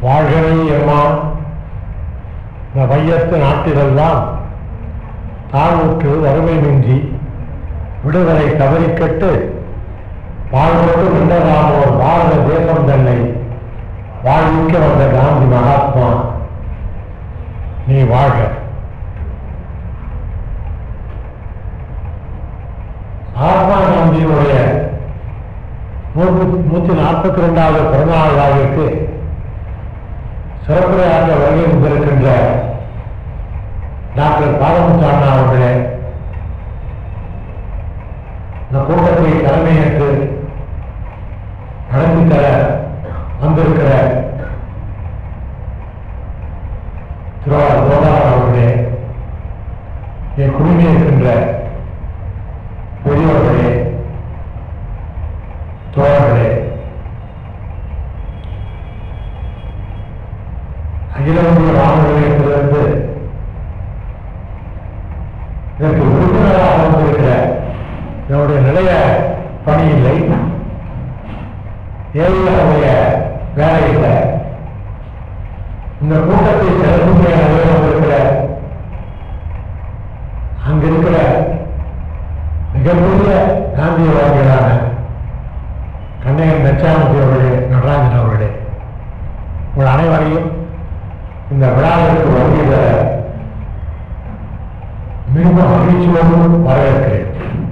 வாழ்கவே எம்மான் இந்த வையத்து நாட்டிலெல்லாம் தாழ்வுற்று வறுமை மிஞ்சி விடுதலை தவறிக்கட்டு வாழ்வோடு வென்றதாமோர் பாரத தேசம் தன்னை வாழ்விக்க வந்த காந்தி மகாத்மா நீ வாழ்க மகாத்மா காந்தியினுடைய நூற்று நூற்றி நாற்பத்தி ரெண்டாவது பிறந்தநாள் விழாவிற்கு சிறப்புரையாற்ற வருகை வந்திருக்கின்ற டாக்டர் பாலமுத்தாண்ணா அவர்களே இந்த கூட்டத்தை தலைமையேற்று நடத்தி தர வந்திருக்கிற திருவாரூர் கோதாரன் அவர்களே என் குழுமி இருக்கின்ற பெரியவர்களே தோழர்களே அகில இந்திய வானொலி நிலையத்திலிருந்து இதற்கு உறுப்பினராக வந்திருக்கிற என்னுடைய நிலைய பணி இல்லை ஏழைகளுடைய வேலை இல்லை இந்த கூட்டத்தை சிறப்புடைய நிலையில் வந்திருக்கிற அங்க இருக்கிற மிகப்பெரிய காந்தியவாதிகளான கண்ணையன் தட்சாமூர்த்தி அவர்களே நடராஜன் அவர்களே உங்கள் அனைவரையும் இந்த விழாவிற்கு வருகை தர மிகுந்த மகிழ்ச்சியோடு வரவேற்கிறேன்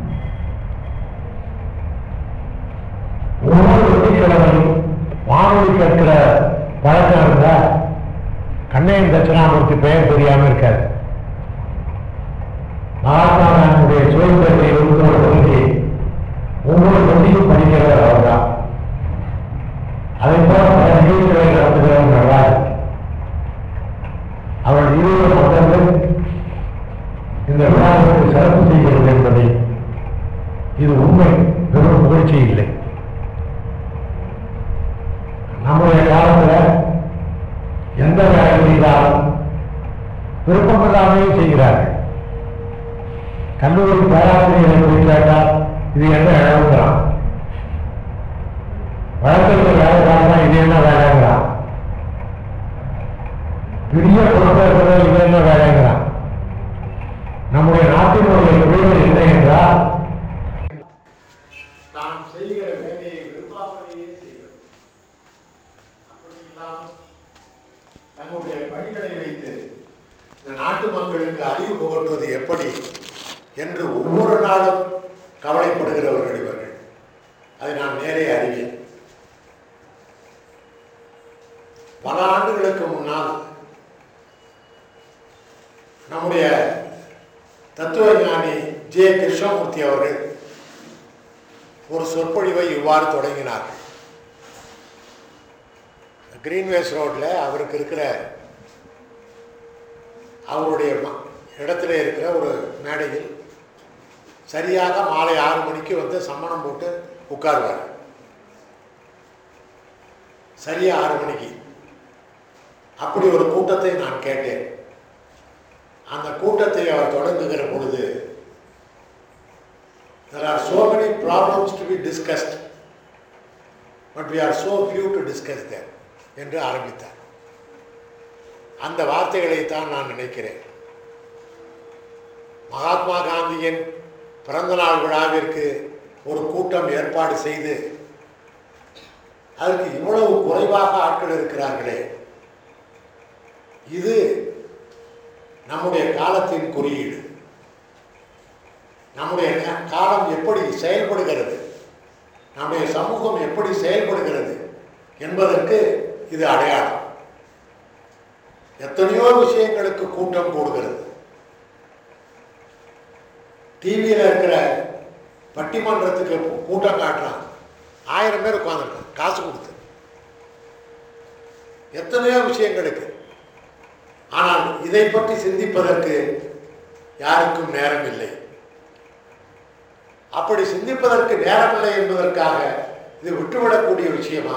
ஒவ்வொரு வெள்ளிக்கிழமையும் வானொலி கேட்கிற பழக்கம் இருந்தா கண்ணையன் தட்சிணாமூர்த்தி பெயர் தெரியாம இருக்காது மகாத்மா காந்தியுடைய சுதந்திரத்தை இருந்தோடு ஒதுங்கி ஒவ்வொரு வெள்ளியும் படிக்கிறவர் அவர்தான் அதை போல பல நிகழ்ச்சிகளை நடத்துகிறவர் நடராஜன் அவர்கள் இருவர் மொத்தங்கள் இந்த விழாவிற்கு சிறப்பு செய்கிறது என்பதை இது உண்மை வெறும் புகழ்ச்சி இல்லை நம்முடைய காலத்துல எந்த வேலை செய்தாலும் விருப்பமில்லாமையே செய்கிறார்கள் கல்லூரி பேராசிரியரை போய் கேட்டால் இது என்ன இழவுங்கிறான் வழக்கறிஞர் வேலை பார்த்தா இது என்ன வேலைங்கிறான் பெரிய பொறுப்பேற்கிற இது என்ன வேலைங்கிறான் நம்முடைய நாட்டினுடைய தொழில் என்ன என்றால் நாம் செய்கிற வேலையை விரும்பாமலேயே செய்வது அப்படி இல்லாமல் தன்னுடைய பணிகளை வைத்து இந்த நாட்டு மக்களுக்கு அறிவு புகட்டுவது எப்படி என்று ஒவ்வொரு நாளும் கவலைப்படுகிறவர்கள் இவர்கள் அதை நான் நேரே அறிவேன் பல ஆண்டுகளுக்கு முன்னால் நம்முடைய தத்துவஞானி ஜே கிருஷ்ணமூர்த்தி அவர்கள் ஒரு சொற்பொழிவை இவ்வாறு தொடங்கினார் கிரீன்வேஸ் ரோட்டில் அவருக்கு இருக்கிற அவருடைய ம- இடத்துல இருக்கிற ஒரு மேடையில் சரியாக மாலை ஆறு மணிக்கு வந்து சம்மணம் போட்டு உட்காருவார் சரியா ஆறு மணிக்கு அப்படி ஒரு கூட்டத்தை நான் கேட்டேன் அந்த கூட்டத்தை அவர் தொடங்குகிற பொழுது There are so many problems to be discussed, but we are so few to discuss them என்று ஆரம்பித்தார் அந்த வார்த்தைகளை தான் நான் நினைக்கிறேன் மகாத்மா காந்தியின் பிறந்தநாள் விழாவிற்கு ஒரு கூட்டம் ஏற்பாடு செய்து அதற்கு இவ்வளவு குறைவாக ஆட்கள் இருக்கிறார்களே இது நம்முடைய காலத்தின் குறியீடு நம்முடைய நே- காலம் எப்படி செயல்படுகிறது நம்முடைய சமூகம் எப்படி செயல்படுகிறது என்பதற்கு இது அடையாளம் எத்தனையோ விஷயங்களுக்கு கூட்டம் கூடுகிறது டிவியில் இருக்கிற பட்டிமன்றத்துக்கு கூட்டம் காட்டுறான் ஆயிரம் பேர் உட்காந்துருக்கான் காசு கொடுத்து எத்தனையோ விஷயங்களுக்கு ஆனால் இதை பற்றி சிந்திப்பதற்கு யாருக்கும் நேரம் இல்லை அப்படி சிந்திப்பதற்கு நேரமில்லை என்பதற்காக இது விட்டுவிடக்கூடிய விஷயமா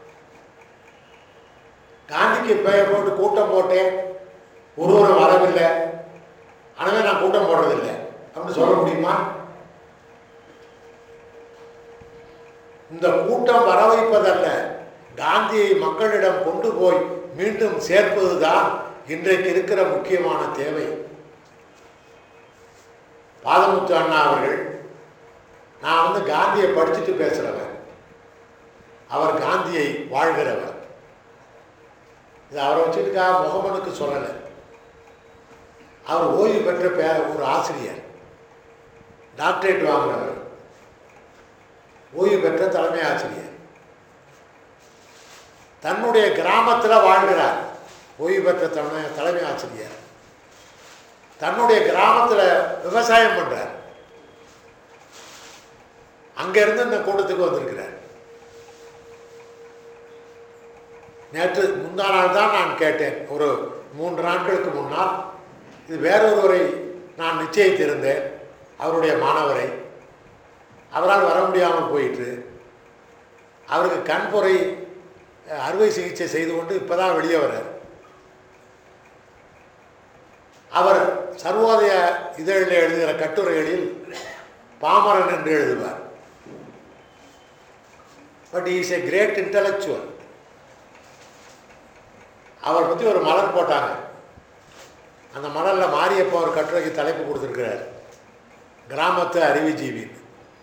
காந்திக்கு பெயர் போட்டு கூட்டம் போட்டேன் ஒருவரும் வரவில்லை எனவே நான் கூட்டம் போடுறதில்லை அப்படின்னு சொல்ல முடியுமா இந்த கூட்டம் வர வைப்பதல்ல காந்தியை மக்களிடம் கொண்டு போய் மீண்டும் சேர்ப்பதுதான் இன்றைக்கு இருக்கிற முக்கியமான தேவை பாதமுத்து அண்ணா அவர்கள் நான் வந்து காந்தியை படிச்சுட்டு பேசுகிறவன் அவர் காந்தியை வாழ்கிறவர் இது அவரை வச்சுட்டுக்காக முகமனுக்கு சொல்லலை அவர் ஓய்வு பெற்ற பே ஒரு ஆசிரியர் டாக்டரேட் வாங்கினவர் ஓய்வு பெற்ற தலைமை ஆசிரியர் தன்னுடைய கிராமத்தில் வாழ்கிறார் ஓய்வு பெற்ற தலைமை தலைமை ஆசிரியர் தன்னுடைய கிராமத்தில் விவசாயம் பண்ணுறார் அங்கேருந்து இந்த கூட்டத்துக்கு வந்திருக்கிறார் நேற்று முந்தா நாள் தான் நான் கேட்டேன் ஒரு மூன்று நாட்களுக்கு முன்னால் இது வேறொருவரை நான் நிச்சயித்திருந்தேன் அவருடைய மாணவரை அவரால் வர முடியாமல் போயிற்று அவருக்கு கண்புரை அஹ், அறுவை சிகிச்சை செய்து கொண்டு இப்போ தான் வெளியே வர்றார் அவர் சர்வோதய இதழில் எழுதுகிற கட்டுரைகளில் பாமரன் என்று எழுதுவார் but is a great intellectual அவர் பற்றி ஒரு மலர் போட்டாங்க அந்த மலரில் மாரியப்பா ஒரு கட்டுரைக்கு தலைப்பு கொடுத்துருக்கிறார் கிராமத்து அறிவுஜீவின்னு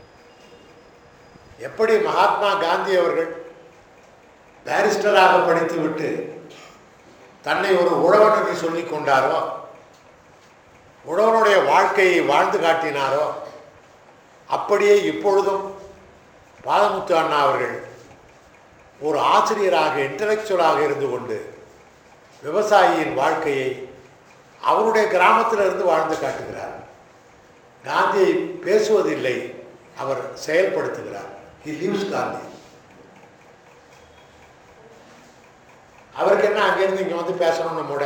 எப்படி மகாத்மா காந்தி அவர்கள் பாரிஸ்டராக படித்துவிட்டு தன்னை ஒரு உழவன் என்று சொல்லிக் கொண்டாரோ உழவனுடைய வாழ்க்கையை வாழ்ந்து காட்டினாரோ அப்படியே இப்பொழுதும் பாதமுத்து அண்ணா அவர்கள் ஒரு ஆசிரியராக இன்டலெக்சுவலாக இருந்து கொண்டு விவசாயியின் வாழ்க்கையை அவருடைய கிராமத்தில் இருந்து வாழ்ந்து காட்டுகிறார் காந்தியை பேசுவதில்லை அவர் செயல்படுத்துகிறார் ஹி லீவ்ஸ் காந்தி அவருக்கு என்ன அங்கேருந்து இங்கே வந்து பேசணும்னு மூட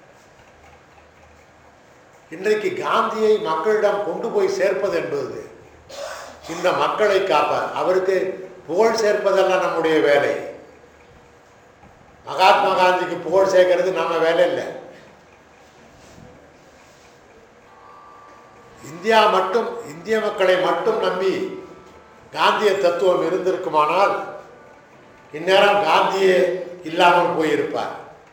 இன்றைக்கு காந்தியை மக்களிடம் கொண்டு போய் சேர்ப்பது என்பது இந்த மக்களை காப்பார் அவருக்கு புகழ் சேர்ப்பதெல்லாம் நம்முடைய வேலை மகாத்மா காந்திக்கு புகழ் சேர்க்கறது நம்ம வேலை இல்லை இந்தியா மட்டும் இந்திய மக்களை மட்டும் நம்பி காந்திய தத்துவம் இருந்திருக்குமானால் இந்நேரம் காந்தியே இல்லாமல் போயிருப்பார்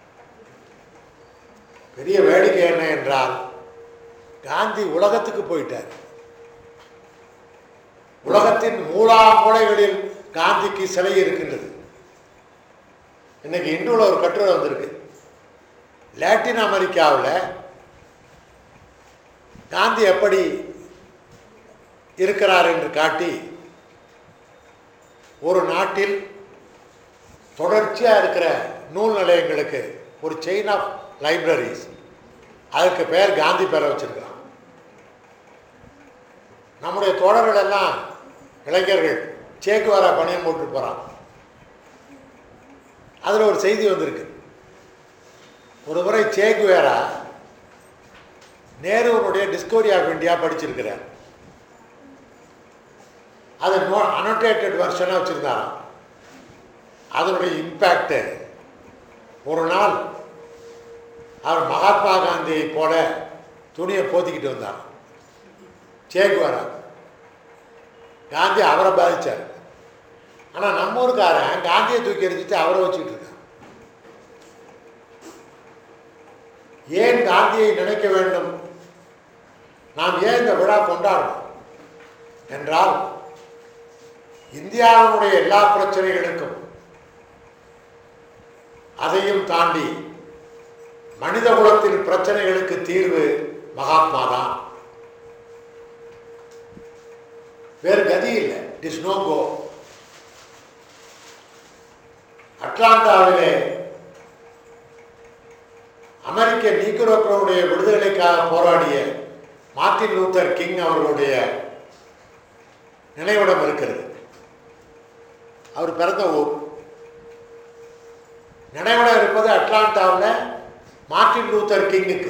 பெரிய வேடிக்கை என்ன என்றால் காந்தி உலகத்துக்கு போயிட்டார் உலகத்தின் மூலா மூலைகளில் காந்திக்கு சிலை இருக்கின்றது இன்னைக்கு இன்றுல ஒரு கட்டுரை வந்திருக்கு லாட்டின் அமெரிக்காவில் காந்தி எப்படி இருக்கிறார் என்று காட்டி ஒரு நாட்டில் தொடர்ச்சியாக இருக்கிற நூல் நிலையங்களுக்கு ஒரு செயின் ஆஃப் லைப்ரரிஸ் அதுக்கு பெயர் காந்தி பேரை வச்சிருக்கிறான் நம்முடைய தோழர்கள் எல்லாம் இளைஞர்கள் சேக்குவாரா பணியம் போட்டு போகிறான் அதில் ஒரு செய்தி வந்திருக்கு ஒரு முறை சேக்குவேரா நேருவனுடைய டிஸ்கவரி ஆஃப் இந்தியா படிச்சிருக்கிறார் அது நோ அனோட்டேட்டட் வெர்ஷனாக வச்சுருந்தாராம் அதனுடைய இம்பேக்டு ஒரு நாள் அவர் மகாத்மா காந்தியை போல துணியை போத்திக்கிட்டு வந்தார் சேகுவாரா காந்தி அவரை பாதிச்சார் ஆனால் நம்ம ஊருக்காரன் காந்தியை தூக்கி எறிஞ்சிட்டு அவரை வச்சுக்கிட்டு இருக்கான் ஏன் காந்தியை நினைக்க வேண்டும் நாம் ஏன் இந்த விழா கொண்டாடணும் என்றால் இந்தியாவினுடைய எல்லா பிரச்சனைகளுக்கும் அதையும் தாண்டி மனித குலத்தின் பிரச்சனைகளுக்கு தீர்வு மகாத்மா தான் வேறு கதி இல்லை இட் நோ கோ அட்லாண்டாவிலே அமெரிக்க நீக்ரோக்களுடைய விடுதலைக்காக போராடிய மார்ட்டின் லூத்தர் கிங் அவர்களுடைய நினைவிடம் இருக்கிறது அவர் பிறந்த ஊர் நினைவிடம் இருப்பது அட்லாண்டாவில் மார்ட்டின் லூத்தர் கிங்குக்கு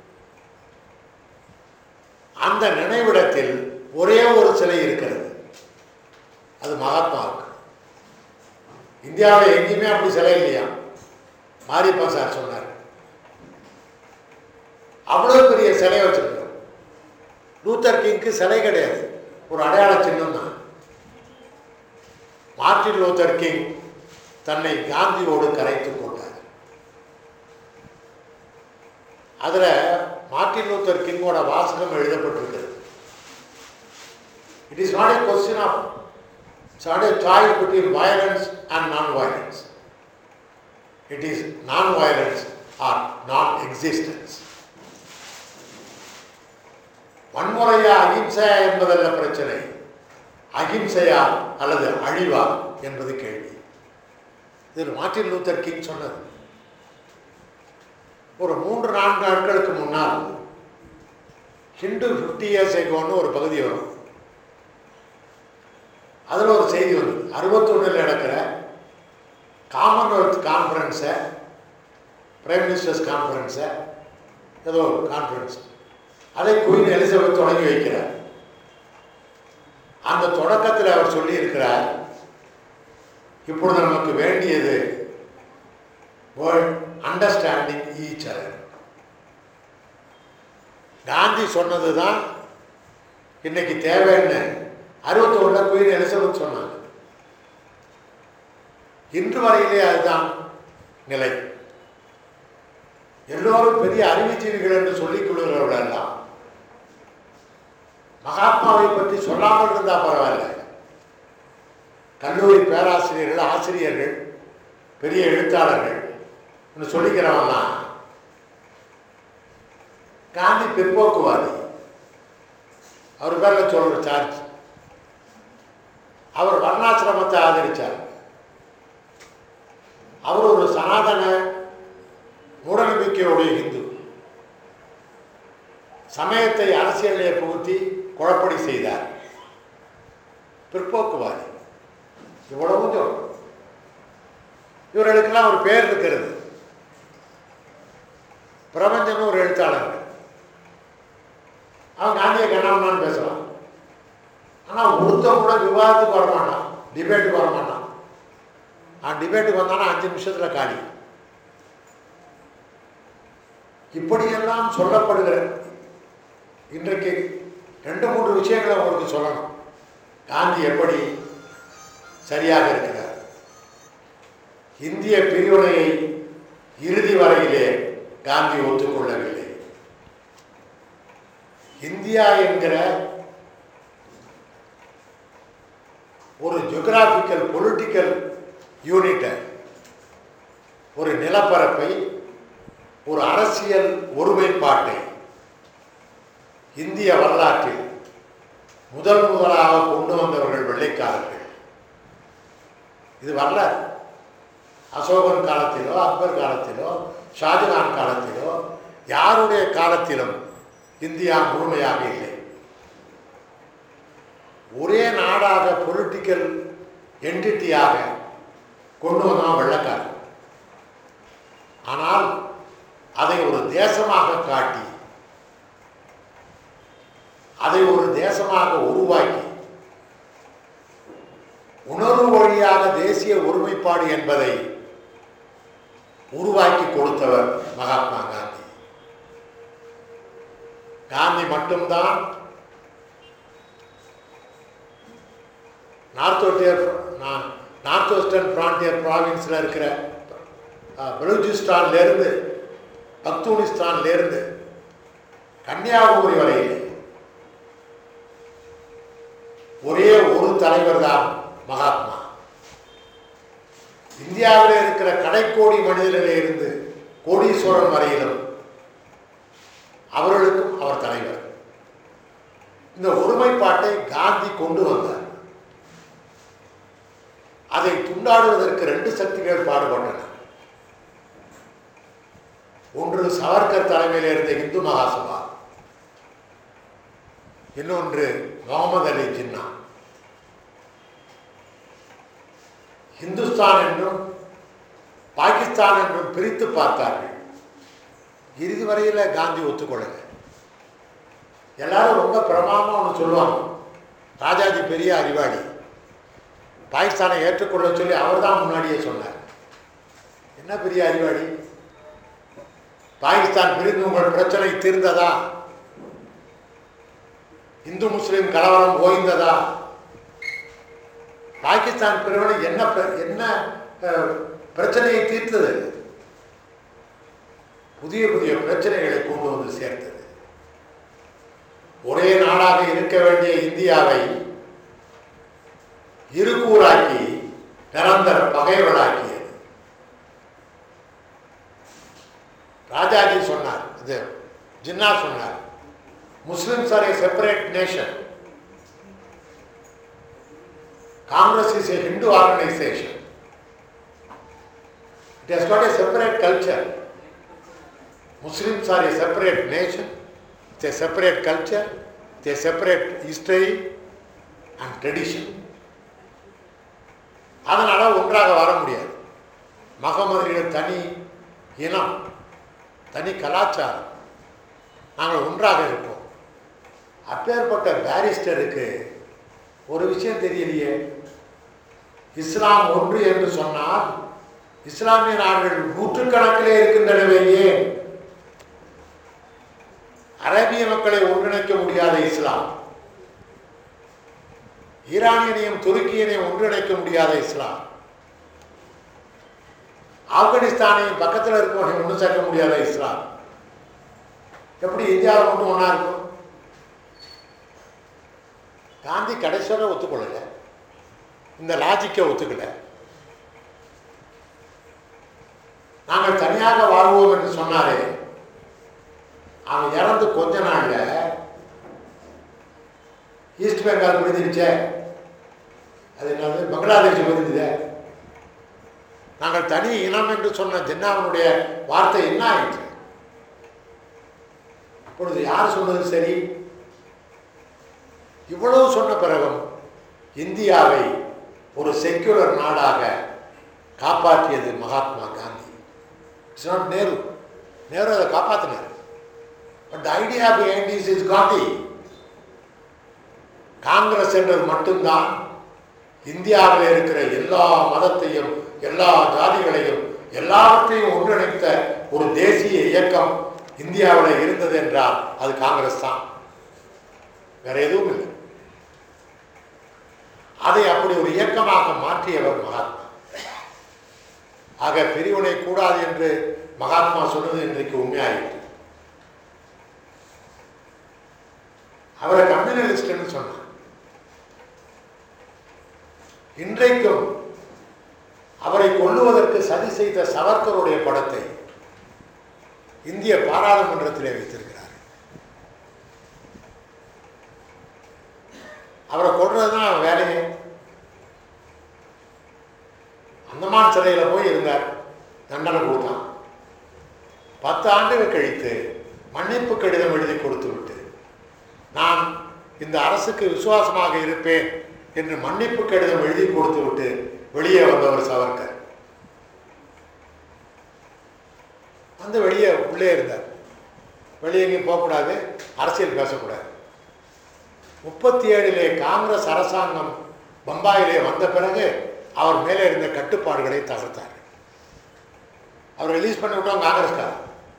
அந்த நினைவிடத்தில் ஒரே ஒரு சிலை இருக்கிறது அது மகாத்மாவுக்கு இந்தியாவில் எங்கேயுமே அப்படி சிலை இல்லையா மாரியப்பா சார் சொன்னார் அவ்வளோ பெரிய சிலை வச்சிருக்கிறோம் லூத்தர் கிங்க்கு சிலை கிடையாது ஒரு அடையாள சின்னம் தான் மார்ட்டின் லூத்தர் கிங் தன்னை காந்தியோடு கரைத்துக் கொண்டார் அதுல மார்ட்டின் லூத்தர் கிங்கோட வாசகம் எழுதப்பட்டிருக்கிறது it is not a question of it's not a choice between violence and non violence it is non violence or non existence வன்முறையா அகிம்சையா என்பதல்ல பிரச்சனை அகிம்சையா அல்லது அழிவா என்பது கேள்வி இது மார்ட்டின் லூத்தர் கிங் சொன்னது ஒரு மூன்று நான்கு நாட்களுக்கு முன்னால் ஹிந்து ஃபிஃப்டி இயர்ஸ் எகோன்னு ஒரு பகுதி வரும் அதில் ஒரு செய்தி வந்தது அறுபத்தொன்னில் நடக்கிற காமன்வெல்த் கான்ஃபரன்ஸை பிரைம் மினிஸ்டர்ஸ் கான்ஃபரன்ஸை ஏதோ ஒரு கான்ஃபரன்ஸ் அதை குயின் எலிசபெத் தொடங்கி வைக்கிறார் அந்த தொடக்கத்தில் அவர் சொல்லியிருக்கிறார் இப்பொழுது நமக்கு வேண்டியது world understanding each other Gandhi சொன்னது தான் இன்னைக்கு தேவைன்னு அறுபத்தொன்னுல குயின் எலிசபெத் சொன்னாங்க இன்று வரையிலே அதுதான் நிலை எல்லோரும் பெரிய அறிவுஜீவிகள் என்று சொல்லிக் கொள்கிறவர்கள் எல்லாம் மகாத்மாவை பற்றி சொல்லாமல் இருந்தா பரவாயில்ல கல்லூரி பேராசிரியர்கள் ஆசிரியர்கள் பெரிய எழுத்தாளர்கள் என்று சொல்லிக்கிறவன்லாம் காந்தி பிற்போக்குவாதி அவர் பேர்ல சொல்ற சார்ஜ் அவர் வர்ணாசிரமத்தை ஆதரிச்சார் அவர் ஒரு சனாதன மூடநம்பிக்கையுடைய இந்து சமயத்தை அரசியலிலே புகுத்தி குழப்படி செய்தார் பிற்போக்குவாதி இவ்வளவும் சொல்றோம் இவர்களுக்கெல்லாம் ஒரு பேர் இருக்கிறது பிரபஞ்சம்னு ஒரு எழுத்தாளர் அவன் காந்தியை கண்ணாமண்ணான்னு பேசலாம் ஆனால் ஒருத்தன் கூட விவாதத்துக்கு வரமாட்டான் டிபேட்டுக்கு வரமாட்டான் அவன் டிபேட்டுக்கு வந்தானா அஞ்சு நிமிஷத்தில் காலி இப்படியெல்லாம் சொல்லப்படுகிற இன்றைக்கு ரெண்டு மூன்று விஷயங்களை உங்களுக்கு சொல்லணும் காந்தி எப்படி சரியாக இருக்கிறார் இந்திய பிரிவினையை இறுதி வரையிலே காந்தி ஒத்துக்கொள்ளவில்லை இந்தியா என்கிற ஒரு ஜியோகிராபிக்கல் பொலிட்டிக்கல் யூனிட்டை ஒரு நிலப்பரப்பை ஒரு அரசியல் ஒருமைப்பாட்டை இந்திய வரலாற்றில் முதல் முதலாக கொண்டு வந்தவர்கள் வெள்ளைக்காரர்கள் இது வரலாறு அசோகன் காலத்திலோ அக்பர் காலத்திலோ ஷாஜகான் காலத்திலோ யாருடைய காலத்திலும் இந்தியா முழுமையாக இல்லை ஒரே நாடாக பொலிட்டிக்கல் என்டிட்டியாக கொண்டு வந்தான் வெள்ளக்காரன் ஆனால் அதை ஒரு தேசமாக காட்டி அதை ஒரு தேசமாக உருவாக்கி உணர்வு வழியாக தேசிய ஒருமைப்பாடு என்பதை உருவாக்கி கொடுத்தவர் மகாத்மா காந்தி காந்தி மட்டும்தான் நார்த் ஒட்டியர் நார்த் வெஸ்டர்ன் பிராண்டியர் ப்ராவின்ஸில் இருக்கிற அஹ், பலூச்சிஸ்தான்லேருந்து பக்தூனிஸ்தான்லேருந்து கன்னியாகுமரி வரையில் ஒரே ஒரு தலைவர் தான் மகாத்மா இந்தியாவில் இருக்கிற கடைக்கோடி மனிதனிலே இருந்து கோடீஸ்வரன் வரையிலும் அவர்களுக்கும் அவர் தலைவர் இந்த ஒருமைப்பாட்டை காந்தி கொண்டு வந்தார் அதை துண்டாடுவதற்கு ரெண்டு சக்திகள் பாடுபட்டன ஒன்று சவர்கர் தலைமையில் இருந்த இந்து மகாசபா இன்னொன்று முகமது அலி ஜின்னா இந்துஸ்தான் என்றும் பாகிஸ்தான் என்றும் பிரித்து பார்த்தார்கள் இறுதி வரையில் காந்தி ஒத்துக்கொள்ளல எல்லாரும் ரொம்ப பிரமாதமா ஒன்று சொல்லுவாங்க ராஜாஜி பெரிய அறிவாளி பாகிஸ்தானை ஏற்றுக்கொள்ள சொல்லி அவர் தான் முன்னாடியே சொன்னார் என்ன பெரிய அறிவாளி பாகிஸ்தான் பிரிந்து உங்கள் பிரச்சனை தீர்ந்ததா இந்து முஸ்லிம் கலவரம் ஓய்ந்ததா பாகிஸ்தான் பிரிவினை என்ன பிர- என்ன அஹ், பிரச்சனையை தீர்த்தது புதிய புதிய பிரச்சனைகளை கொண்டு வந்து சேர்த்தது ஒரே நாடாக இருக்க வேண்டிய இந்தியாவை இருகூறாக்கி நிரந்தர பகைவர்களாக்கியது ராஜாஜி சொன்னார் இது ஜின்னா சொன்னார் Muslims are a separate nation Congress is a Hindu organisation it has got a separate culture Muslims are a separate nation it's a separate culture it's a separate history and tradition அதனால ஒன்றாக வர முடியாது மகமதியர் தனி இனம் தனி கலாச்சாரம் நாங்கள் ஒன்றாக இருப்போம் அப்பேற்பட்ட பாரிஸ்டருக்கு ஒரு விஷயம் தெரியலையே இஸ்லாம் ஒன்று என்று சொன்னால் இஸ்லாமிய நாடுகள் நூற்றுக்கணக்கிலே இருக்கின்றனவேயே அரேபிய மக்களை ஒன்றிணைக்க முடியாத இஸ்லாம் ஈரானியனையும் துருக்கியனையும் ஒன்றிணைக்க முடியாத இஸ்லாம் ஆப்கானிஸ்தானையும் பக்கத்தில் இருக்கவனை ஒன்று சேர்க்க முடியாத இஸ்லாம் எப்படி இந்தியாவில் மட்டும் ஒன்றா இருக்கும் காந்தி கடைசி வரை ஒத்துக்கொள்ளல இந்த லாஜிக்கை ஒத்துக்கல நாங்கள் தனியாக வாழ்வோம் என்று சொன்னாரே அவன் இறந்து கொஞ்ச நாள்ல ஈஸ்ட் பெங்கால் பிடிச்சிருச்சே அது என்னது பங்களாதேஷ் பிடிச்சதே நாங்கள் தனி இனம் என்று சொன்ன ஜின்னாவினுடைய வார்த்தை என்ன ஆயிற்று இப்பொழுது யார் சொன்னது சரி இவ்வளவு சொன்ன பிறகும் இந்தியாவை ஒரு செக்யுலர் நாடாக காப்பாற்றியது மகாத்மா காந்தி இட்ஸ் நாட் நேரு நேரு அதை காப்பாற்றினார் but idea behind this is Gandhi Congress என்றது மட்டும்தான் இந்தியாவில் இருக்கிற எல்லா மதத்தையும் எல்லா ஜாதிகளையும் எல்லாவற்றையும் ஒன்றிணைத்த ஒரு தேசிய இயக்கம் இந்தியாவில் இருந்தது என்றால் அது காங்கிரஸ் தான் வேற எதுவும் இல்லை அதை அப்படி ஒரு இயக்கமாக மாற்றியவர் மகாத்மா ஆக பிரிவினை கூடாது என்று மகாத்மா சொன்னது இன்றைக்கு உண்மையாயிற்று அவரை கம்யூனலிஸ்ட்னு சொன்னார் இன்றைக்கும் அவரை கொல்லுவதற்கு சதி செய்த சவர்கருடைய படத்தை இந்திய பாராளுமன்றத்திலே வைத்திருக்கிறார் அவரை கொல்றதுதான் அவன் வேலையே அந்தமான் சிறையில் போய் இருந்தார் தண்டனை கொடுத்தான் பத்து ஆண்டுகள் கழித்து மன்னிப்பு கடிதம் எழுதி கொடுத்து விட்டு நான் இந்த அரசுக்கு விசுவாசமாக இருப்பேன் என்று மன்னிப்பு கடிதம் எழுதி கொடுத்து விட்டு வெளியே வந்தவர் சவர்கர் வந்து வெளியே உள்ளே இருந்தார் வெளியே எங்கேயும் போகக்கூடாது அரசியல் பேசக்கூடாது முப்பத்தி ஏழிலே காங்கிரஸ் அரசாங்கம் பம்பாயிலே வந்த பிறகு அவர் மேலே இருந்த கட்டுப்பாடுகளை தகர்த்தார் அவர் ரிலீஸ் பண்ணி விட்டோம் காங்கிரஸ்கார்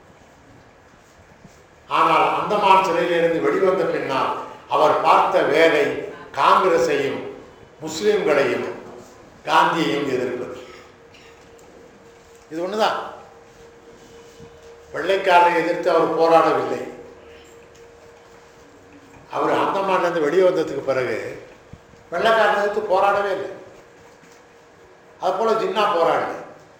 ஆனால் அந்தமான் சிறையிலிருந்து வெளிவந்த பின்னால் அவர் பார்த்த வேலை காங்கிரஸையும் முஸ்லிம்களையும் காந்தியையும் எதிர்ப்பது இது ஒண்ணுதான் வெள்ளைக்காரரை எதிர்த்து அவர் போராடவில்லை அவர் அந்தமான்லேருந்து வெளியே வந்ததுக்கு பிறகு வெள்ளைக்காரனை எதிர்த்து போராடவே இல்லை அது போல ஜின்னா போராடல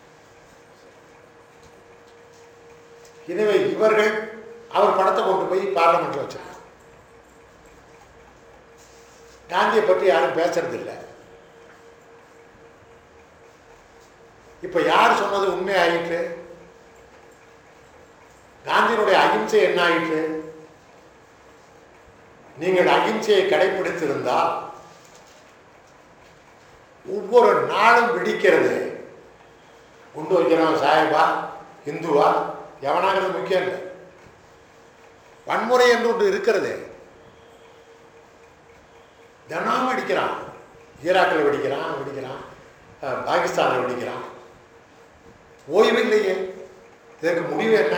எனவே இவர்கள் அவர் படத்தை கொண்டு போய் பார்லமெண்ட்ல வச்சிருக்காங்க காந்தியை பற்றி யாரும் பேசுறது இல்லை இப்ப யார் சொன்னது உண்மை ஆயிற்று காந்தியினுடைய அகிம்சை என்ன ஆயிற்று நீங்கள் அகிம்சையை கடைபிடித்திருந்தால் ஒவ்வொரு நாளும் வெடிக்கிறது குண்டு வைக்கிறவன் சாயபா இந்துவா எவனாங்கிறது முக்கியம் இல்லை வன்முறை என்று ஒன்று இருக்கிறது தினமும் வெடிக்கிறான் ஈராக்கில் வெடிக்கிறான் வெடிக்கிறான் அஹ், பாகிஸ்தானில் வெடிக்கிறான் ஓய்வில்லையே இதற்கு முடிவு என்ன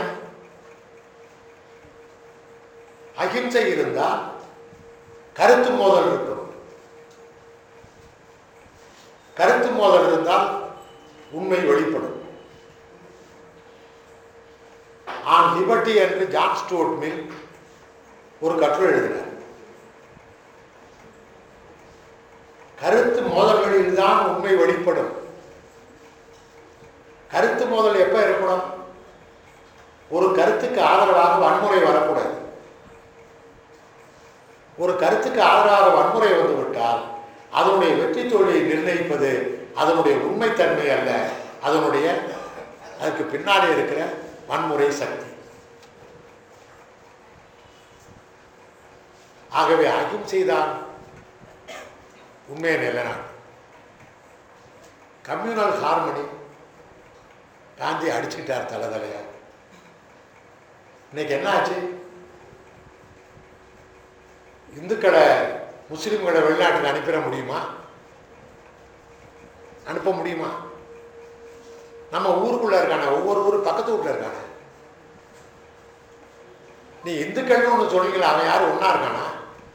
அகிம்சை இருந்தால் கருத்து மோதல் இருக்கும் கருத்து மோதல் இருந்தால் உண்மை வெளிப்படும் ஆன் லிபர்ட்டி என்று ஜான் ஸ்டூவர்ட் மில் ஒரு கட்டுரை எழுதினார் கருத்து மோதல்களில் தான் உண்மை வெளிப்படும் கருத்து மோதல் எப்ப ஏற்படும் ஒரு கருத்துக்கு ஆதரவாக வன்முறை வரக்கூடாது ஒரு கருத்துக்கு ஆதரவாக வன்முறை வந்துவிட்டால் அதனுடைய வெற்றி தோல்வியை நிர்ணயிப்பது அதனுடைய உண்மைத்தன்மை அல்ல அதனுடைய அதுக்கு பின்னாடி இருக்கிற வன்முறை சக்தி ஆகவே அகிம்சை தான் உண்மையை நிலைநாட்டு கம்யூனல் ஹார்மனி காந்தி அடிச்சுக்கிட்டார் தலை தலையா இன்னைக்கு என்ன ஆச்சு இந்துக்களை முஸ்லீம்களை வெளிநாட்டுக்கு அனுப்பிட முடியுமா அனுப்ப முடியுமா நம்ம ஊருக்குள்ள இருக்கானே ஒவ்வொரு ஊர் பக்கத்து வீட்டில் இருக்கானே நீ இந்துக்கள்னு ஒன்று சொல்லிக்கல அவன் யாரும் ஒன்றா இருக்கானா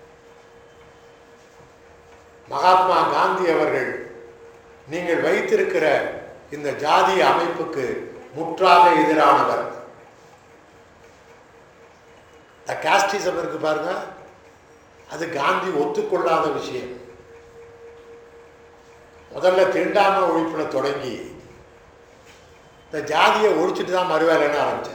மகாத்மா காந்தி அவர்கள் நீங்கள் வைத்திருக்கிற இந்த ஜாதிய அமைப்புக்கு முற்றாக எதிரானவர் இந்த காஸ்டிசம் இருக்கு பாருங்க அது காந்தி ஒத்துக்கொள்ளாத விஷயம் முதல்ல தீண்டாமை ஒழிப்புல தொடங்கி இந்த ஜாதியை ஒழிச்சிட்டு தான் மறுவேலைன்னு ஆரம்பிச்சார்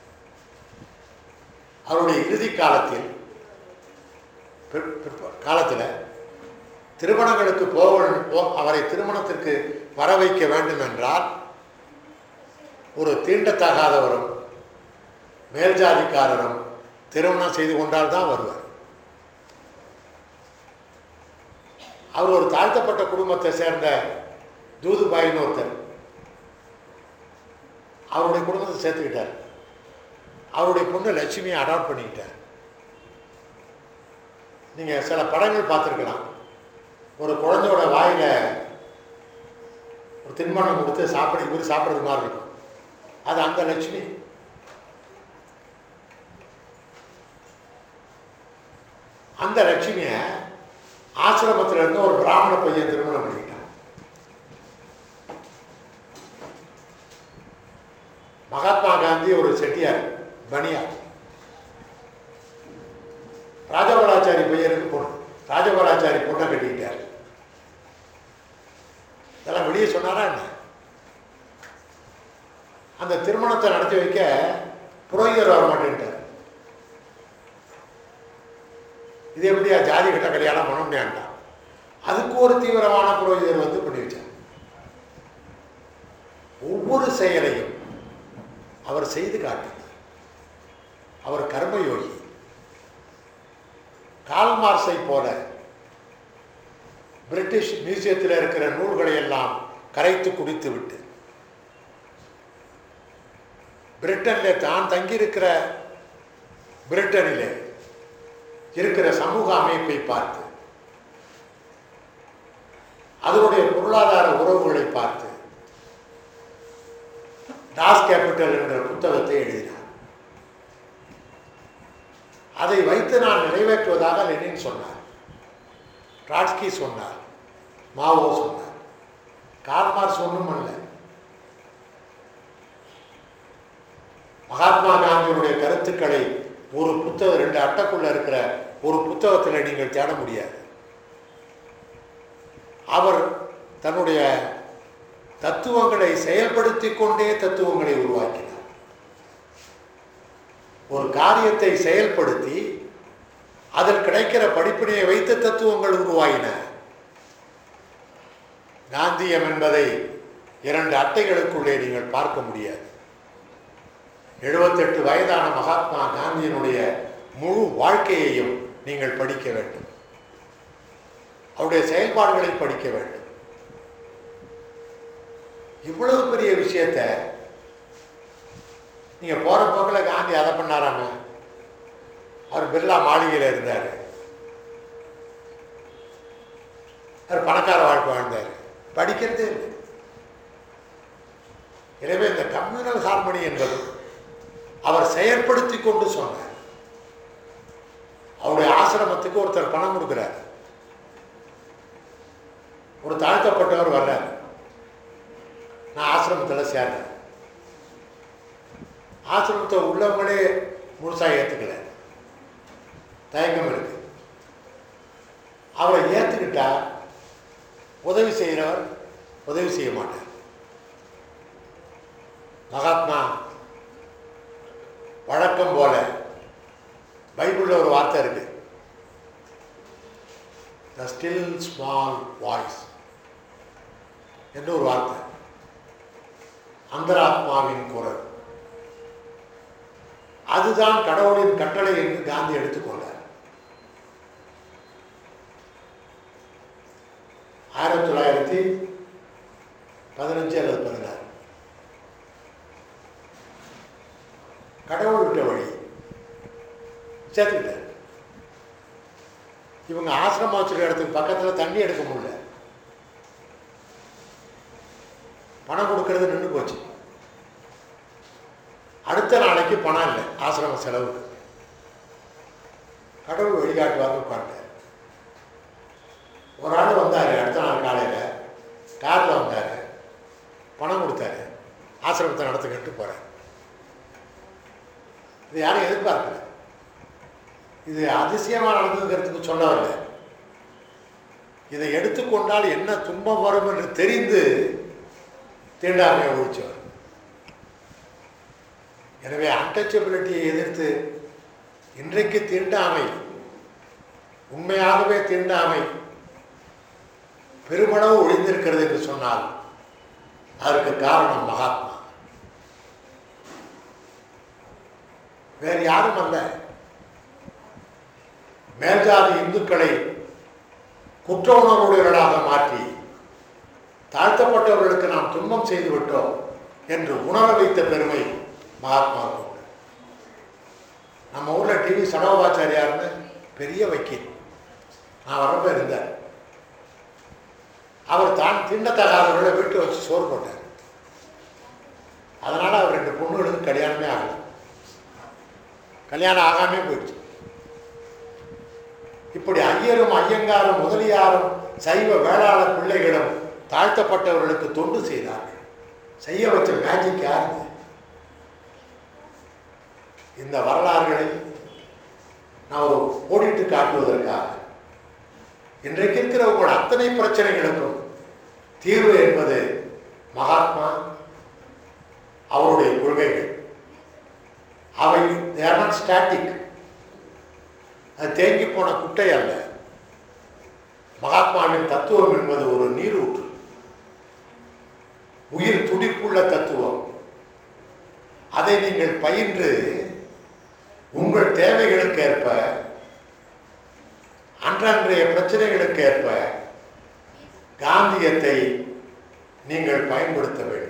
அவருடைய இறுதி காலத்தில் பிற்- பிற்ப- காலத்தில் திருமணங்களுக்கு போக போ- அவரை திருமணத்திற்கு வர வைக்க வேண்டும் என்றால் ஒரு தீண்டத்தகாதவரும் மேல்ஜாதிக்காரரும் திருமணம் செய்து கொண்டால் தான் வருவார் அவர் ஒரு தாழ்த்தப்பட்ட குடும்பத்தை சேர்ந்த தூதுபாயின்னு ஒருத்தர் அவருடைய குடும்பத்தை சேர்த்துக்கிட்டார் அவருடைய பொண்ணு லட்சுமியை அடாப்ட் பண்ணிக்கிட்டார் நீங்கள் சில படங்கள் பார்த்துருக்கலாம் ஒரு குழந்தையோட வாயில ஒரு தின்பண்டம் கொடுத்து சாப்பிட இவர் சாப்பிட்றது மாதிரி இருக்கும் அது அந்த லட்சுமி அந்த லட்சுமியை ஆசிரமத்தில் இருந்து ஒரு பிராமண பையன் திருமணம் பண்ணிக்கிட்டான் மகாத்மா காந்தி ஒரு செட்டியார் பனியார் ராஜகோலாச்சாரி பையனுக்கு பொண்ணு ராஜகோலாச்சாரி பொண்ணை கட்டிக்கிட்டார் இதெல்லாம் வெளியே சொன்னாரா என்ன அந்த திருமணத்தை நடத்தி வைக்க புரோகிதர் வர மாட்டேன்ட்டார் இது எப்படியா ஜாதி கட்ட கல்யாணம் பண்ண முடியாண்டான் அதுக்கு ஒரு தீவிரமான புரோகிதர் வந்து பண்ணி வச்சார் ஒவ்வொரு செயலையும் அவர் செய்து காட்டினார் அவர் கர்மயோகி கால்மார்ஸை போல பிரிட்டிஷ் மியூசியத்தில் இருக்கிற நூல்களை எல்லாம் கரைத்து குடித்து விட்டு பிரிட்டன்ல தான் தங்கியிருக்கிற பிரிட்டனிலே இருக்கிற சமூக அமைப்பை பார்த்து அதனுடைய பொருளாதார உறவுகளை பார்த்து டாஸ் கேபிட்டல் என்ற புத்தகத்தை எழுதினார் அதை வைத்து நான் நிறைவேற்றுவதாக லெனின் சொன்னார் ட்ராட்ஸ்கி சொன்னார் மாவோ சொன்னார் கார்மார்ஸ் ஒன்றும் அல்ல மகாத்மா காந்தியினுடைய கருத்துக்களை ஒரு புத்தகம் ரெண்டு அட்டைக்குள்ள இருக்கிற ஒரு புத்தகத்தில் நீங்கள் தேட முடியாது அவர் தன்னுடைய தத்துவங்களை செயல்படுத்தி கொண்டே தத்துவங்களை உருவாக்கினார் ஒரு காரியத்தை செயல்படுத்தி அதில் கிடைக்கிற படிப்பினையை வைத்து தத்துவங்கள் உருவாயின காந்தியம் என்பதை இரண்டு அட்டைகளுக்குள்ளே நீங்கள் பார்க்க முடியாது எழுபத்தெட்டு வயதான மகாத்மா காந்தியினுடைய முழு வாழ்க்கையையும் நீங்கள் படிக்க வேண்டும் அவருடைய செயல்பாடுகளை படிக்க வேண்டும் இவ்வளவு பெரிய விஷயத்த நீங்க போற போக்கில் காந்தி அதை பண்ணாராம அவர் பிர்லா மாளிகையில் இருந்தார் அவர் பணக்கார வாழ்க்கை வாழ்ந்தார் படிக்கிறதே இல்லை எனவே இந்த கம்யூனல் ஹார்மனி என்பது அவர் செயற்படுத்தி கொண்டு சொன்னார் அவருடைய ஆசிரமத்துக்கு ஒருத்தர் பணம் கொடுக்கிறார் ஒரு தாழ்த்தப்பட்டவர் வர்றார் நான் ஆசிரமத்தில் சேர்ந்தேன் ஆசிரமத்தை உள்ளவங்களே முழுசாக ஏற்றுக்கல தயக்கம் இருக்கு அவரை ஏற்றுக்கிட்டா உதவி செய்கிறவர் உதவி செய்ய மாட்டார் மகாத்மா வழக்கம் போல பைபிளில் ஒரு வார்த்தை இருக்கு த ஸ்டில் ஸ்மால் வாய்ஸ் என்று ஒரு வார்த்தை அந்தராத்மாவின் குரல் அதுதான் கடவுளின் கட்டளை என்று காந்தி எடுத்துக்கொண்டார் ஆயிரத்தி தொள்ளாயிரத்தி பதினஞ்சு அல்லது பதினாறு கடவுள் விட்ட வழி சேர்த்துக்கிட்டார் இவங்க ஆசிரமம் வச்சிருக்க இடத்துக்கு பக்கத்தில் தண்ணி எடுக்க முடியல பணம் கொடுக்கறது நின்று போச்சு அடுத்த நாளைக்கு பணம் இல்லை ஆசிரம செலவுக்கு கடவுள் வழிகாட்டுவாங்க உட்காந்துட்டார் ஒரு ஆள் வந்தார் அடுத்த நாள் காலையில் காரில் வந்தார் பணம் கொடுத்தாரு ஆசிரமத்தை நடத்துக்கிட்டு போகிறார் இது யாரும் எதிர்பார்க்கல இது அதிசயமாக நடந்ததுங்கிறதுக்கு சொல்ல வரல இதை எடுத்துக்கொண்டால் என்ன துன்பம் வரும் என்று தெரிந்து தீண்டாமையை ஒழிச்சவர் எனவே அன்டச்சபிலிட்டியை எதிர்த்து இன்றைக்கு தீண்டாமை உண்மையாகவே தீண்டாமை பெருமளவு ஒழிந்திருக்கிறது என்று சொன்னால் அதற்கு காரணம் மகாத்மா வேறு யாரும் அல்ல மேல்ஜாதி இந்துக்களை குற்ற உணர்வுடையவர்களாக மாற்றி தாழ்த்தப்பட்டவர்களுக்கு நாம் துன்பம் செய்து விட்டோம் என்று உணர வைத்த பெருமை மகாத்மாவுக்கு உண்டு நம்ம ஊரில் டிவி சடோபாச்சாரியார்னு பெரிய வக்கீல் நான் வரப்ப இருந்தார் அவர் தான் திண்டத்தகாதவர்களை வீட்டு வச்சு சோறு போட்டார் அதனால் அவர் ரெண்டு பொண்ணுகளுக்கு கல்யாணமே ஆகல கல்யாணம் ஆகாமே போயிடுச்சு இப்படி ஐயரும் ஐயங்காரும் முதலியாரும் சைவ வேளாளர் பிள்ளைகளும் தாழ்த்தப்பட்டவர்களுக்கு தொண்டு செய்தார்கள் செய்ய வச்ச மேஜிக் யாருங்க இந்த வரலாறுகளை நான் ஒரு ஓடிட்டு காட்டுவதற்காக இன்றைக்கு இருக்கிற உங்கள் அத்தனை பிரச்சனைகளுக்கும் தீர்வு என்பது மகாத்மா அவருடைய கொள்கைகள் அவை தேர் நாட் ஸ்டாட்டிக் அது தேங்கி போன குட்டை அல்ல மகாத்மாவின் தத்துவம் என்பது ஒரு நீரூற்று உயிர் துடிப்புள்ள தத்துவம் அதை நீங்கள் பயின்று உங்கள் தேவைகளுக்கு ஏற்ப அன்றன்றைய பிரச்சனைகளுக்கு ஏற்ப காந்தியத்தை நீங்கள் பயன்படுத்த வேண்டும்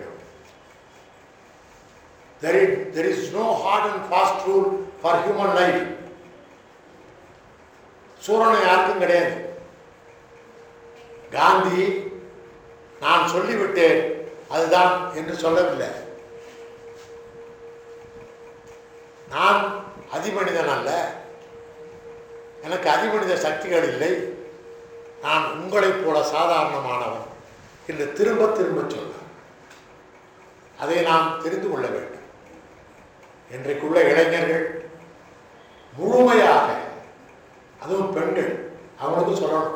there is, there is no hard and fast rule for human life சூரணம் யாருக்கும் கிடையாது காந்தி நான் சொல்லிவிட்டேன் அதுதான் என்று சொல்லவில்லை நான் அதிமனிதன் அல்ல எனக்கு அதிமனித சக்திகள் இல்லை நான் உங்களைப் போல சாதாரணமானவன் என்று திரும்ப திரும்ப சொன்னார் அதை நாம் தெரிந்து கொள்ள வேண்டும் இன்றைக்குள்ள இளைஞர்கள் முழுமையாக அதுவும் பெண்கள் அவங்களுக்கு சொல்லணும்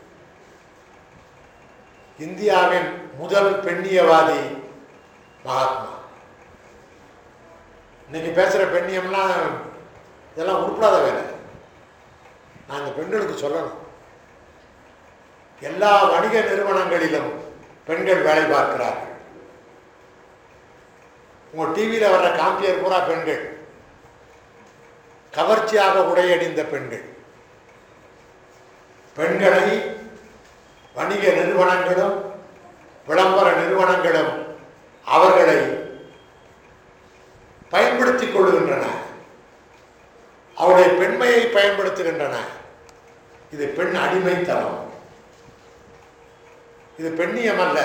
இந்தியாவின் முதல் பெண்ணியவாதி மகாத்மா இன்னைக்கு பேசுகிற பெண்ணியம்லாம் இதெல்லாம் உருப்படாத வேலை நான் இந்த பெண்களுக்கு சொல்லணும் எல்லா வணிக நிறுவனங்களிலும் பெண்கள் வேலை பார்க்கிறார்கள் உங்கள் டிவியில் வர்ற காம்பியர் பூரா பெண்கள் கவர்ச்சியாக உடையணிந்த பெண்கள் பெண்களை வணிக நிறுவனங்களும் விளம்பர நிறுவனங்களும் அவர்களை பயன்படுத்திக் கொள்கின்றன அவருடைய பெண்மையை பயன்படுத்துகின்றன இது பெண் அடிமைத்தனம் இது பெண்ணியம் அல்ல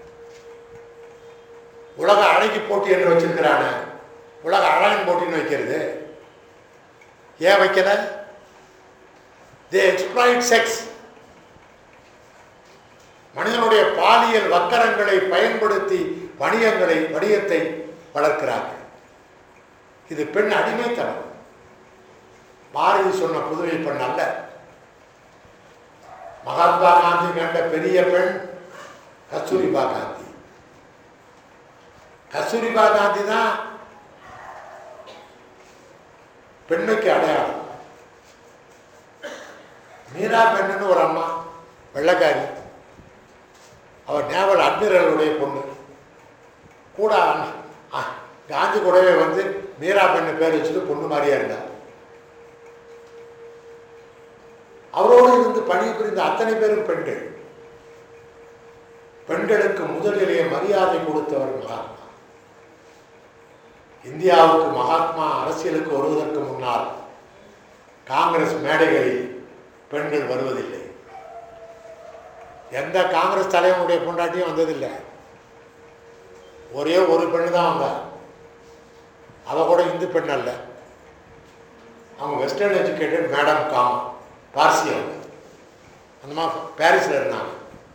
உலக அழகி போட்டி என்று வச்சிருக்கிறான உலக அழகன் போட்டின்னு வைக்கிறது ஏன் வைக்கல தே எக்ஸ்பிளாய்ட் செக்ஸ் மனிதனுடைய பாலியல் வக்கரங்களை பயன்படுத்தி வணிகங்களை வணிகத்தை வளர்க்கிறார்கள் இது பெண் அடிமைத்தனம் பாரதி சொன்ன புதுமை பெண் அல்ல மகாத்மா காந்தி கண்ட பெரிய பெண் கஸ்தூரிபா காந்தி கஸ்தூரிபா காந்தி தான் பெண்மைக்கு அடையாளம் மீரா பெண்ணுன்னு ஒரு அம்மா வெள்ளக்காரி அவர் நேவல் அட்மிரலுடைய பொண்ணு கூட அண்ண- அ- காந்தி கூடவே வந்து மீரா பெண்ணு பேர் வச்சுட்டு பொண்ணு மாதிரியா இருந்தார் அவரோடு இருந்து பணிபுரிந்த அத்தனை பேரும் பெண்கள் பெண்களுக்கு முதலிலேயே மரியாதை கொடுத்தவர் மகாத்மா இந்தியாவுக்கு மகாத்மா அரசியலுக்கு வருவதற்கு முன்னால் காங்கிரஸ் மேடைகளில் பெண்கள் வருவதில்லை எந்த காங்கிரஸ் தலைவனுடைய பொண்டாட்டியும் வந்ததில்லை ஒரே ஒரு பெண்ணு தான் வந்தார் அவ கூட இந்து பெண் அல்ல அவங்க western educated madam Cama Parsi அவங்க அந்த மாதிரி பாரிஸில் இருந்தாங்க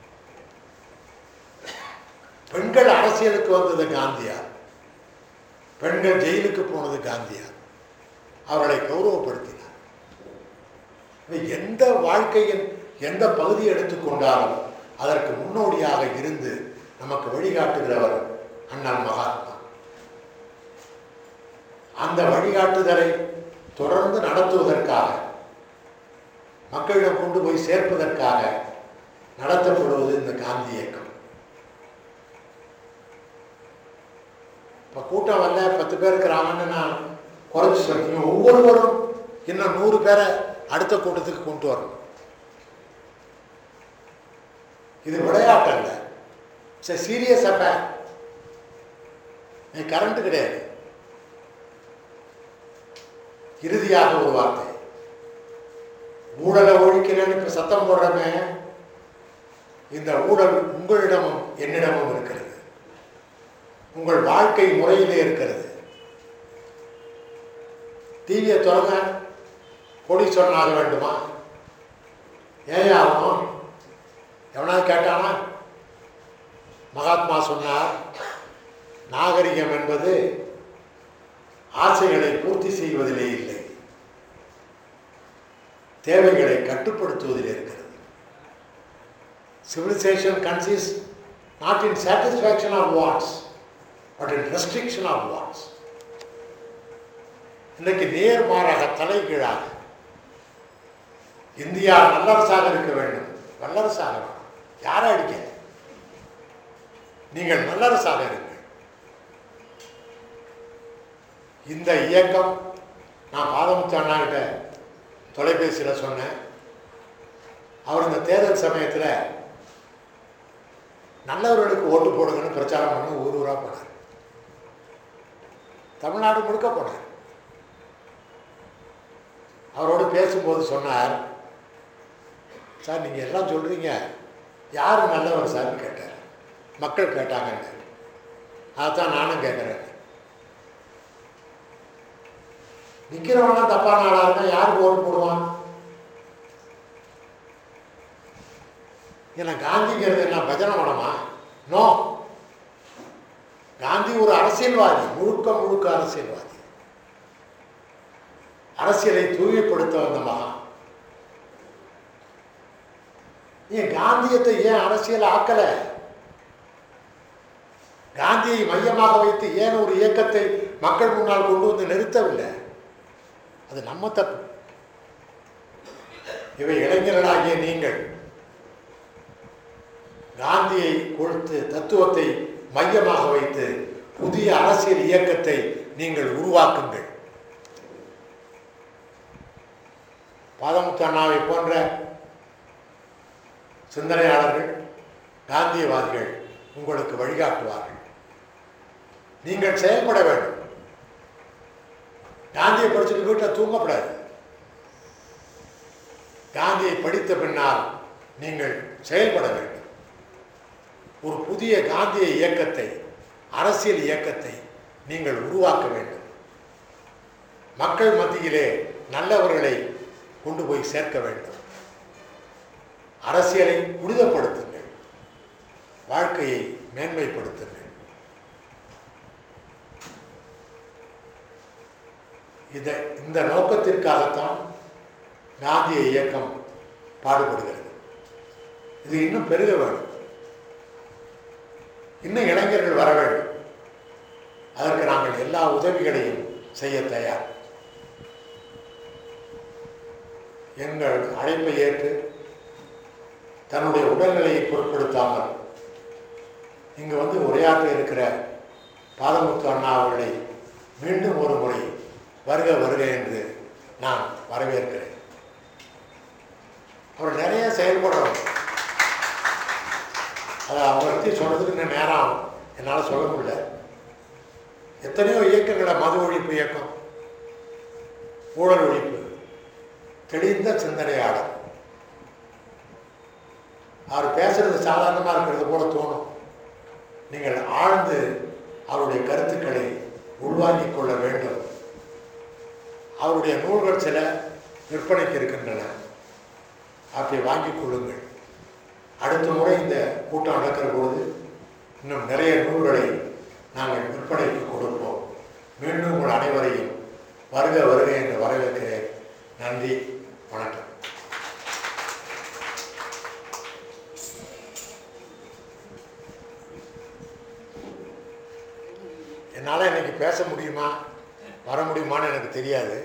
பெண்கள் அரசியலுக்கு வந்தது காந்தியார் பெண்கள் ஜெயிலுக்கு போனது காந்தியார் அவர்களை கௌரவப்படுத்தினார் இவை எந்த வாழ்க்கையின் எந்த பகுதியை எடுத்துக்கொண்டாலும் அதற்கு முன்னோடியாக இருந்து நமக்கு வழிகாட்டுகிறவர் அண்ணல் மகாத்மா அந்த வழிகாட்டுதலை தொடர்ந்து நடத்துவதற்காக மக்களிடம் கொண்டு போய் சேர்ப்பதற்காக நடத்தப்படுவது இந்த காந்தி இயக்கம் இப்போ கூட்டம் வரல பத்து பேர் இருக்கிறாங்கன்னு நான் குறைச்சி சொல்றேன் ஒவ்வொருவரும் இன்னும் நூறு பேரை அடுத்த கூட்டத்துக்கு கொண்டு வரணும் இது விளையாட்டு அல்ல சரி சீரியஸ் அப்ப கரண்ட் கிடையாது இறுதியாக ஒரு வார்த்தை ஊழலை ஒழிக்கிறேன்னு இப்ப சத்தம் போடுறமே இந்த ஊழல் உங்களிடமும் என்னிடமும் இருக்கிறது உங்கள் வாழ்க்கை முறையிலே இருக்கிறது டிவியை திறங்க கோடீஸ்வரன் ஆக வேண்டுமா ஏன் ஆகணும் எவனாவது கேட்டானா மகாத்மா சொன்னார் நாகரிகம் என்பது ஆசைகளை பூர்த்தி செய்வதிலே இல்லை தேவைகளை கட்டுப்படுத்துவதில் இருக்கிறது civilisation consist not in satisfaction of wants but in restriction of wants இன்னைக்கு நேர்மாறாக தலைகீழாக இந்தியா நல்லரசாக இருக்க வேண்டும் வல்லரசாக வேணும் யாரை அடிக்க நீங்கள் நல்லரசாக இருங்கள் இந்த இயக்கம் நான் பாதமுத்து அண்ணாகிட்ட தொலைபேசியில் சொன்னேன் அவர் இந்த தேர்தல் சமயத்தில் நல்லவர்களுக்கு ஓட்டு போடுங்கன்னு பிரச்சாரம் பண்ணி ஊர் ஊராக போனார் தமிழ்நாடு முழுக்க போனார் அவரோடு பேசும்போது சொன்னார் சார் நீங்கள் எல்லாம் சொல்கிறீங்க யார் நல்லவர் சார்னு கேட்டார் மக்கள் கேட்டாங்கன்னு அதான் நானும் கேட்குறேன் நிற்கிறவங்களாம் தப்பான ஆளாக இருந்தால் யாருக்கு ஓட்டு போடுவான் ஏன்னா காந்திங்கிறது என்ன பஜனை மடமா நோ காந்தி ஒரு அரசியல்வாதி முழுக்க முழுக்க அரசியல்வாதி அரசியலை தூய்மைப்படுத்த வந்த மகான் ஏன் காந்தியத்தை ஏன் அரசியல் ஆக்கல காந்தியை மையமாக வைத்து ஏன் ஒரு இயக்கத்தை மக்கள் முன்னால் கொண்டு வந்து நிறுத்தவில்லை அது நம்ம தப்பு இவை இளைஞர்களாகிய நீங்கள் காந்தியை கொடுத்து தத்துவத்தை மையமாக வைத்து புதிய அரசியல் இயக்கத்தை நீங்கள் உருவாக்குங்கள் பாதமுத்து அண்ணாவை போன்ற சிந்தனையாளர்கள் காந்தியவாதிகள் உங்களுக்கு வழிகாட்டுவார்கள் நீங்கள் செயல்பட வேண்டும் காந்தியை படிச்சுட்டு வீட்டில் தூங்கப்படாது காந்தியை படித்த பின்னால் நீங்கள் செயல்பட வேண்டும் ஒரு புதிய காந்திய இயக்கத்தை அரசியல் இயக்கத்தை நீங்கள் உருவாக்க வேண்டும் மக்கள் மத்தியிலே நல்லவர்களை கொண்டு போய் சேர்க்க வேண்டும் அரசியலை புனிதப்படுத்துங்கள் வாழ்க்கையை மேன்மைப்படுத்துங்கள் இதை இந்த நோக்கத்திற்காகத்தான் காந்திய இயக்கம் பாடுபடுகிறது இது இன்னும் பெருக வேண்டும் இன்னும் இளைஞர்கள் வர வேண்டும் அதற்கு நாங்கள் எல்லா உதவிகளையும் செய்ய தயார் எங்கள் அழைப்பை ஏற்று தன்னுடைய உடல்நிலையை பொருட்படுத்தாமல் இங்கு வந்து உரையாற்ற இருக்கிற பாதமுத்து அண்ணா அவர்களை மீண்டும் ஒரு முறை வருக வருக என்று நான் வரவேற்கிறேன் அவர் நிறைய செயல்படுறோம் அதை அவரை பற்றி சொல்கிறதுக்கு இன்னும் நேரம் ஆகும். என்னால் சொல்ல முடியல எத்தனையோ இயக்கங்களை மது ஒழிப்பு இயக்கம் ஊழல் ஒழிப்பு தெளிந்த சிந்தனையாளர் அவர் பேசுறது சாதாரணமாக இருக்கிறது போல தோணும் நீங்கள் ஆழ்ந்து அவருடைய கருத்துக்களை உள்வாங்கிக் கொள்ள வேண்டும் அவருடைய நூல்கள் சில விற்பனைக்கு இருக்கின்றன அப்படி வாங்கிக் கொள்ளுங்கள் அடுத்த முறை இந்த கூட்டம் நடக்கிற பொழுது இன்னும் நிறைய நூல்களை நாங்கள் விற்பனைக்கு கொடுப்போம் மீண்டும் உங்கள் அனைவரையும் வருக வருக என்று வரவேற்கிறேன் நன்றி வணக்கம் என்னால் இன்னைக்கு பேச முடியுமா வர முடியுமான்னு எனக்கு தெரியாது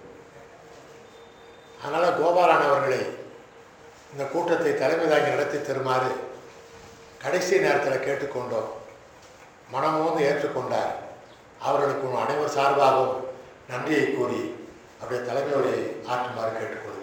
அதனால் கோபாலன் அவர்களை இந்த கூட்டத்தை தலைமை தாங்கி நடத்தி தருமாறு கடைசி நேரத்தில் கேட்டுக்கொண்டோம் மனமோந்து ஏற்றுக்கொண்டார் அவர்களுக்கு உன் அனைவர் சார்பாகவும் நன்றியை கூறி அப்படியே தலைமையுடைய ஆற்றுமாறு கேட்டுக்கொள்கிறேன்